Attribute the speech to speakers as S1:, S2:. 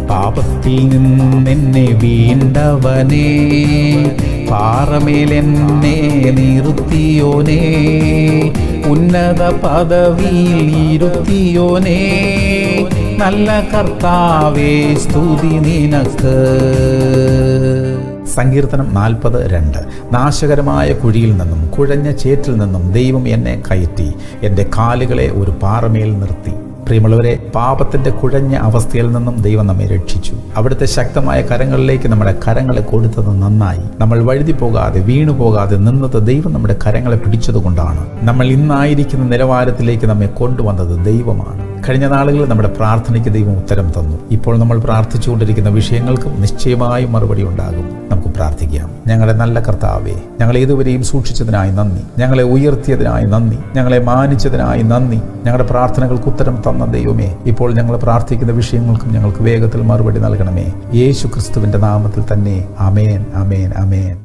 S1: പാപത്തിൽ നിന്നെന്നെ വീണ്ടവനേ പാറമേൽ എന്നെ നിർത്തിയോനേ ഉന്നത പദവിയിൽ ഇരുത്തിയോനേ നല്ല കർത്താവേ സ്തുതി നിനക്ക് സങ്കീർത്തനം നാൽപ്പത് രണ്ട് നാശകരമായ കുഴിയിൽ നിന്നും കുഴഞ്ഞ ചേറ്റിൽ നിന്നും ദൈവം എന്നെ കയറ്റി എൻ്റെ കാലുകളെ ഒരു പാറമേൽ നിർത്തി പ്രിയമുള്ളവരെ പാപത്തിന്റെ കുഴഞ്ഞ അവസ്ഥയിൽ നിന്നും ദൈവം നമ്മെ രക്ഷിച്ചു അവിടുത്തെ ശക്തമായ കരങ്ങളിലേക്ക് നമ്മുടെ കരങ്ങളെ കൊടുത്തത് നന്നായി നമ്മൾ വഴുതി പോകാതെ വീണു പോകാതെ നിന്നത് ദൈവം നമ്മുടെ കരങ്ങളെ പിടിച്ചതുകൊണ്ടാണ് നമ്മൾ ഇന്നായിരിക്കുന്ന നിലവാരത്തിലേക്ക് നമ്മെ കൊണ്ടുവന്നത് ദൈവമാണ് കഴിഞ്ഞ നാളുകളിൽ നമ്മുടെ പ്രാർത്ഥനയ്ക്ക് ദൈവം ഉത്തരം തന്നു ഇപ്പോൾ നമ്മൾ പ്രാർത്ഥിച്ചുകൊണ്ടിരിക്കുന്ന വിഷയങ്ങൾക്കും നിശ്ചയമായും മറുപടി ഉണ്ടാകും നമുക്ക് പ്രാർത്ഥിക്കാം ഞങ്ങളുടെ നല്ല കർത്താവേ ഞങ്ങളെ ഇതുവരെയും സൂക്ഷിച്ചതിനായി നന്ദി ഞങ്ങളെ ഉയർത്തിയതിനായി നന്ദി ഞങ്ങളെ മാനിച്ചതിനായി നന്ദി ഞങ്ങളുടെ പ്രാർത്ഥനകൾക്ക് ഉത്തരം തന്ന ദൈവമേ ഇപ്പോൾ ഞങ്ങൾ പ്രാർത്ഥിക്കുന്ന വിഷയങ്ങൾക്കും ഞങ്ങൾക്ക് വേഗത്തിൽ മറുപടി നൽകണമേ യേശു ക്രിസ്തുവിന്റെ നാമത്തിൽ തന്നെ അമേൻ അമേൻ അമേൻ